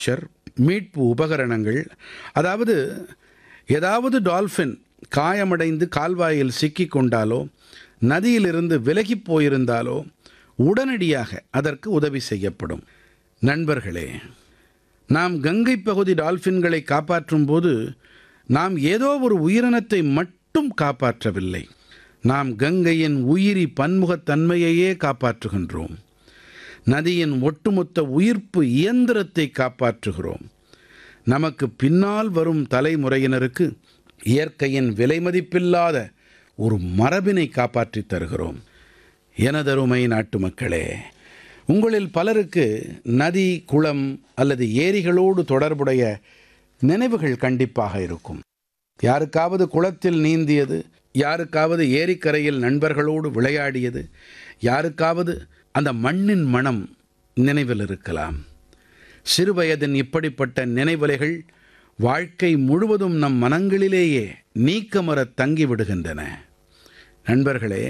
structure மீட்பு உபகரணங்கள் அதாவது ஏதாவது டால்ஃபின் காயமடைந்து கால்வாயில் சிக்கிக் கொண்டாலோ நதியிலிருந்து விலகிப் போயிருந்தாலோ உடனடியாக அதற்கு உதவி செய்யப்படும் நண்பர்களே நாம் கங்கை பகுதி டால்ஃபின்களை காப்பாற்றும் போது நாம் ஏதோ ஒரு உயிரினத்தை மட்டும் காப்பாற்றவில்லை நாம் கங்கையின் உயிரி பன்முகத்தன்மையையே காப்பாற்றுகின்றோம் நதியின் ஒட்டுமொத்த உயிர்ப்பு இயந்திரத்தை காப்பாற்றுகிறோம் நமக்கு பின்னால் வரும் தலைமுறையினருக்கு இயற்கையின் விலைமதிப்பில்லாத ஒரு மரபினை காப்பாற்றித் தருகிறோம் எனதருமை நாட்டுமக்களே உங்களில் பலருக்கு நதி குளம் அல்லது ஏரிகளோடு தொடர்புடைய நினைவுகள் கண்டிப்பாக இருக்கும் யாருக்காவது குளத்தில் நீந்தியது யாருக்காவது ஏரிக்கரையில் நண்பர்களோடு விளையாடியது யாருக்காவது அந்த மண்ணின் மனம் நினைவில் இருக்கலாம் சிறுவயதின் இப்படிப்பட்ட நினைவலைகள் வாழ்க்கை முழுவதும் நம் மனங்களிலேயே நீக்கமரத் தங்கிவிடுகின்றன நண்பர்களே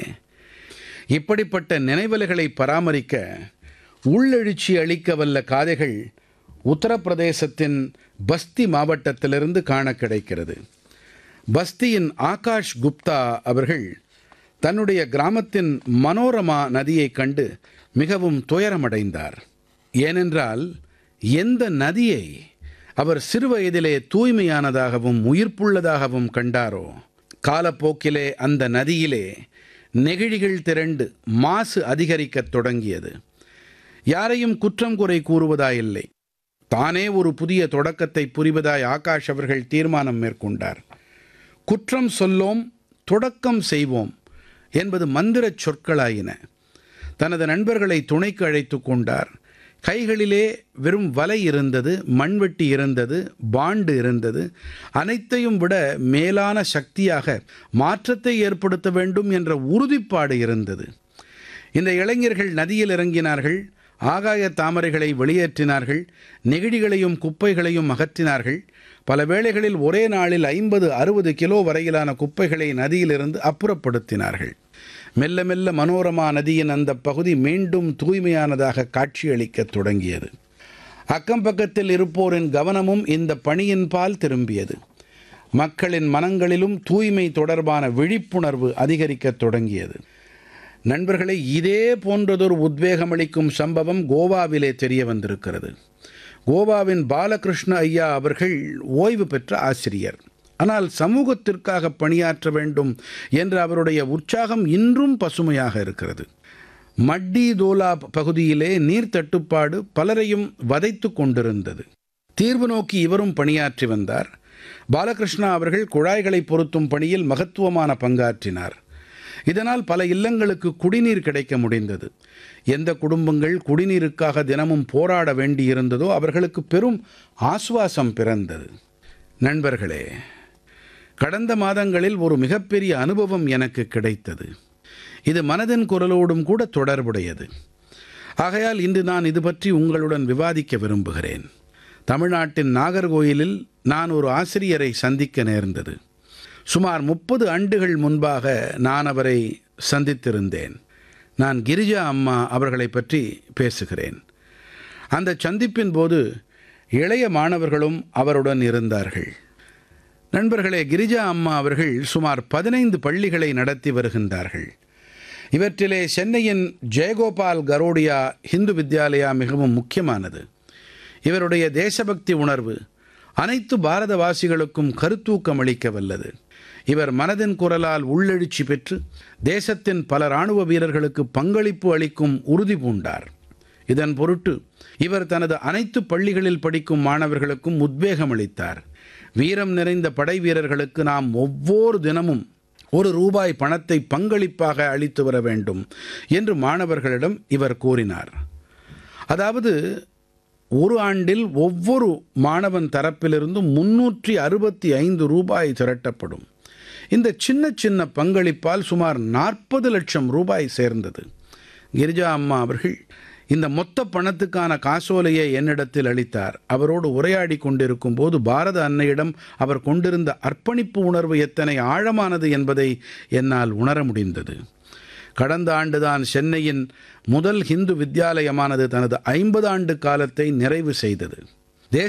இப்படிப்பட்ட நினைவலைகளை பராமரிக்க உள்ளெழுச்சி அளிக்க வல்ல காதைகள் உத்தரப்பிரதேசத்தின் பஸ்தி மாவட்டத்திலிருந்து காண கிடைக்கிறது பஸ்தியின் ஆகாஷ் குப்தா அவர்கள் தன்னுடைய கிராமத்தின் மனோரமா நதியைக் கண்டு மிகவும் துயரமடைந்தார் ஏனென்றால் எந்த நதியை அவர் சிறுவயதிலே தூய்மையானதாகவும் உயிர்ப்புள்ளதாகவும் கண்டாரோ காலப்போக்கிலே அந்த நதியிலே நெகிழிகள் திரண்டு மாசு அதிகரிக்கத் தொடங்கியது யாரையும் குற்றம் குறை கூறுவதாயில்லை தானே ஒரு புதிய தொடக்கத்தை புரிவதாய் ஆகாஷ் அவர்கள் தீர்மானம் மேற்கொண்டார் குற்றம் சொல்லோம் தொடக்கம் செய்வோம் என்பது மந்திரச் சொற்களாயின தனது நண்பர்களை துணைக்கு அழைத்து கொண்டார் கைகளிலே வெறும் வலை இருந்தது மண்வெட்டி இருந்தது பாண்டு இருந்தது அனைத்தையும் விட மேலான சக்தியாக மாற்றத்தை ஏற்படுத்த வேண்டும் என்ற உறுதிப்பாடு இருந்தது இந்த இளைஞர்கள் நதியில் இறங்கினார்கள் ஆகாய தாமரைகளை வெளியேற்றினார்கள் நெகிழிகளையும் குப்பைகளையும் அகற்றினார்கள் பல வேளைகளில் ஒரே நாளில் ஐம்பது அறுபது கிலோ வரையிலான குப்பைகளை நதியிலிருந்து அப்புறப்படுத்தினார்கள் மெல்ல மெல்ல மனோரமா நதியின் அந்த பகுதி மீண்டும் தூய்மையானதாக காட்சியளிக்கத் தொடங்கியது அக்கம் பக்கத்தில் இருப்போரின் கவனமும் இந்த பணியின் பால் திரும்பியது மக்களின் மனங்களிலும் தூய்மை தொடர்பான விழிப்புணர்வு அதிகரிக்கத் தொடங்கியது நண்பர்களே இதே போன்றதொரு உத்வேகமளிக்கும் சம்பவம் கோவாவிலே தெரிய வந்திருக்கிறது கோவாவின் பாலகிருஷ்ண ஐயா அவர்கள் ஓய்வு பெற்ற ஆசிரியர் ஆனால் சமூகத்திற்காக பணியாற்ற வேண்டும் என்ற அவருடைய உற்சாகம் இன்றும் பசுமையாக இருக்கிறது மட்டி தோலா பகுதியிலே நீர் தட்டுப்பாடு பலரையும் வதைத்து கொண்டிருந்தது தீர்வு நோக்கி இவரும் பணியாற்றி வந்தார் பாலகிருஷ்ணா அவர்கள் குழாய்களை பொருத்தும் பணியில் மகத்துவமான பங்காற்றினார் இதனால் பல இல்லங்களுக்கு குடிநீர் கிடைக்க முடிந்தது எந்த குடும்பங்கள் குடிநீருக்காக தினமும் போராட வேண்டியிருந்ததோ அவர்களுக்கு பெரும் ஆசுவாசம் பிறந்தது நண்பர்களே கடந்த மாதங்களில் ஒரு மிகப்பெரிய அனுபவம் எனக்கு கிடைத்தது இது மனதின் குரலோடும் கூட தொடர்புடையது ஆகையால் இன்று நான் இது பற்றி உங்களுடன் விவாதிக்க விரும்புகிறேன் தமிழ்நாட்டின் நாகர்கோயிலில் நான் ஒரு ஆசிரியரை சந்திக்க நேர்ந்தது சுமார் முப்பது ஆண்டுகள் முன்பாக நான் அவரை சந்தித்திருந்தேன் நான் கிரிஜா அம்மா அவர்களை பற்றி பேசுகிறேன் அந்த சந்திப்பின் போது இளைய மாணவர்களும் அவருடன் இருந்தார்கள் நண்பர்களே கிரிஜா அம்மா அவர்கள் சுமார் பதினைந்து பள்ளிகளை நடத்தி வருகின்றார்கள் இவற்றிலே சென்னையின் ஜெயகோபால் கரோடியா ஹிந்து வித்யாலயா மிகவும் முக்கியமானது இவருடைய தேசபக்தி உணர்வு அனைத்து பாரதவாசிகளுக்கும் கருத்தூக்கம் அளிக்க வல்லது இவர் மனதின் குரலால் உள்ளெழுச்சி பெற்று தேசத்தின் பல இராணுவ வீரர்களுக்கு பங்களிப்பு அளிக்கும் உறுதி பூண்டார் இதன் பொருட்டு இவர் தனது அனைத்து பள்ளிகளில் படிக்கும் மாணவர்களுக்கும் உத்வேகம் அளித்தார் வீரம் நிறைந்த படை வீரர்களுக்கு நாம் ஒவ்வொரு தினமும் ஒரு ரூபாய் பணத்தை பங்களிப்பாக அளித்து வர வேண்டும் என்று மாணவர்களிடம் இவர் கூறினார் அதாவது ஒரு ஆண்டில் ஒவ்வொரு மாணவன் தரப்பிலிருந்தும் முன்னூற்றி அறுபத்தி ஐந்து ரூபாய் திரட்டப்படும் இந்த சின்ன சின்ன பங்களிப்பால் சுமார் நாற்பது லட்சம் ரூபாய் சேர்ந்தது கிரிஜா அம்மா அவர்கள் இந்த மொத்த பணத்துக்கான காசோலையை என்னிடத்தில் அளித்தார் அவரோடு உரையாடி கொண்டிருக்கும் போது பாரத அன்னையிடம் அவர் கொண்டிருந்த அர்ப்பணிப்பு உணர்வு எத்தனை ஆழமானது என்பதை என்னால் உணர முடிந்தது கடந்த ஆண்டுதான் சென்னையின் முதல் ஹிந்து வித்யாலயமானது தனது ஐம்பது ஆண்டு காலத்தை நிறைவு செய்தது